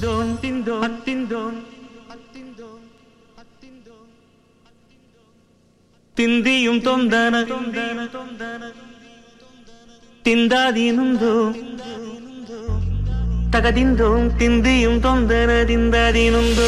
அத்திந்தோம் திந்தோம் அத்திந்தோம் அத்திந்தோம் அத்திந்தோம் തിന്തിയും തൊന്തന തൊന്തന തൊന്തന തിന്താതീനുന്തോ തകതിന്തോ തിന്തിയും തൊന്തന തിന്താതീനുന്തോ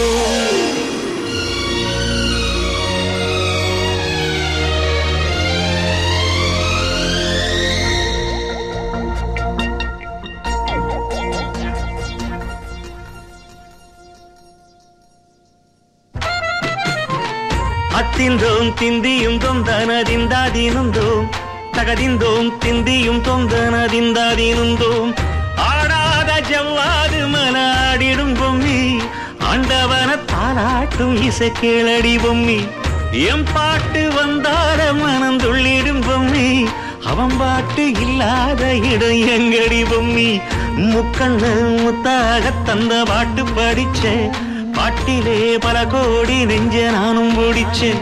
അത്തിന്തോം തിന്തിയും തൊന്തനതിന്താതീനുന്തോം തകതിന്തോം തിന്തിയും തൊന്തനതിന്താതീനുന്തോം ആടാத ஜவ்வாது மலாடிடும் பொம்மி ஆண்டவன தாலாட்டும் இசை கேளடி பொம்மி எம் பாட்டு வந்தார மனம் துள்ளிடும் பொம்மி அவன் பாட்டு இல்லாத இடம் எங்கடி பொம்மி முக்கண்ணு முத்தாக தந்த பாட்டு படிச்சேன் பாட்டிலே பல கோடி நெஞ்ச நானும் முடிச்சேன்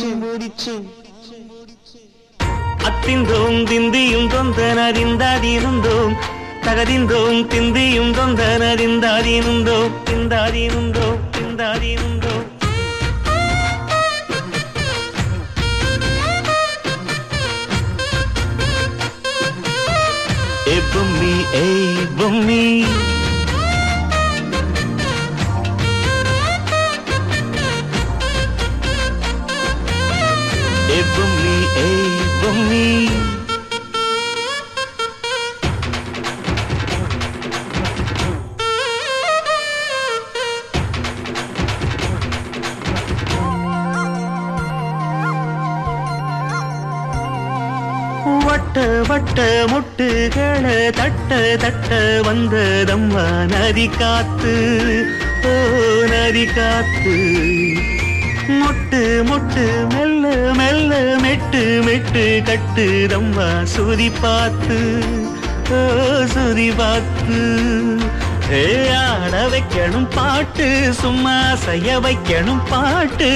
அத்திந்தோம் திந்தியும் தொந்தனறிந்தாதீனுந்தோம் தகதிந்தோம் திந்தியும் தொந்தனறிந்தாதீனுந்தோம் திந்தாதீனுந்தோம் திந்தாதீனுந்தோம் ஏ பொம்மி ஏய் பொம்மி ஏ பொம்மி ஏய் பொம்மி வட்ட வட்ட முட்டுகளை தட்ட தட்ட வந்ததம்மா நதி காத்து ஓ நதி காத்து மொட்டு மொட்டு மெல்ல மெல்ல மெட்டு மெட்டு கட்டுதம்மா சுதி பார்த்து ஓ சுதி பார்த்து ஏ ஆட வைக்கணும் பாட்டு சும்மா செய்ய வைக்கணும் பாட்டு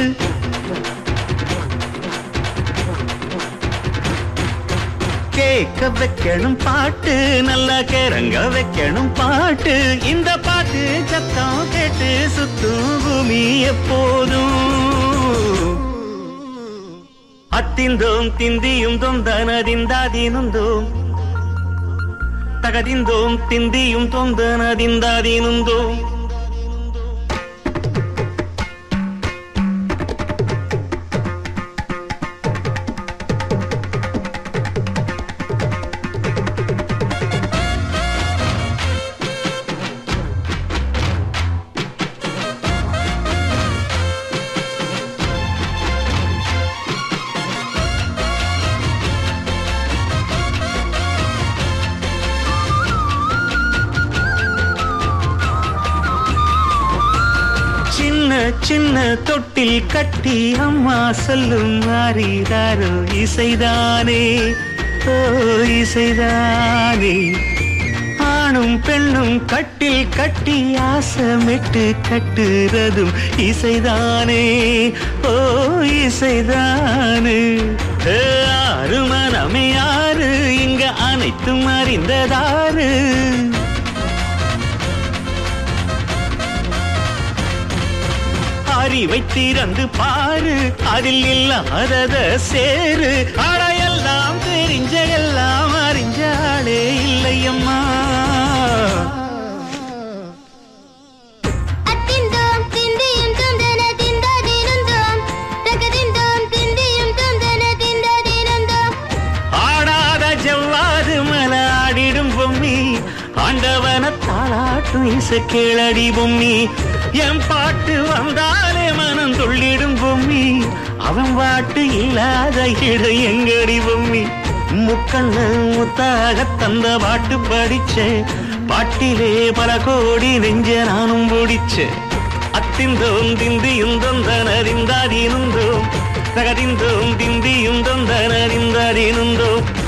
கேட்க வைக்கணும் பாட்டு நல்லா கிறங்க வைக்கணும் பாட்டு இந்த பாட்டு சத்தம் கேட்டு சுத்தும் பூமி எப்போதும் அத்திந்தோம் திந்தியும் தொந்தனதிந்தாதீனுந்தோம் தகதிந்தோம் திந்தியும் தொந்தனதிந்தாதீனுந்தோம் சின்ன சின்ன தொட்டில் கட்டி அம்மா சொல்லும் மாறிதாரோ இசைதானே ஓ இசைதானே ஆணும் பெண்ணும் கட்டில் கட்டி ஆசமிட்டு கட்டுறதும் இசைதானே ஓ இசைதானே ஏ, ஆறு மனமே யாரு இங்க அனைத்தும் அறிந்ததாரு அறிவை திறந்து பாரு அதில் இல்லாதத சேரு அடையெல்லாம் தெரிஞ்ச எல்லாம் அறிஞ்ச ஆளே இல்லையம்மா அத்திந்தோம் திந்தியும் தொந்தன திந்தாதிருந்தோம் தகதிந்தோம் திந்தியும் தொந்தன திந்தாதிருந்தோம் ஆடாத ஜவ்வாது மலாடிடும் பொம்மி ஆண்டவன தாளாட்டும் இசை கேளடி பொம்மி என் பாட்டு வந்தாலே மனம் துள்ளிடும் பொம்மி அவன் பாட்டு இல்லாத இடம் எங்கடி பொம்மி முக்கண்ணு முத்தாக தந்த பாட்டு படிச்சேன் பாட்டிலே பல கோடி நெஞ்ச நானும் பிடிச்சேன் அத்திந்தோம் திந்தியும் தொந்தனறிந்தாதீனுந்தோம் தகதிந்தோம் திந்தியும் தொந்தனறிந்தாதீனுந்தோம்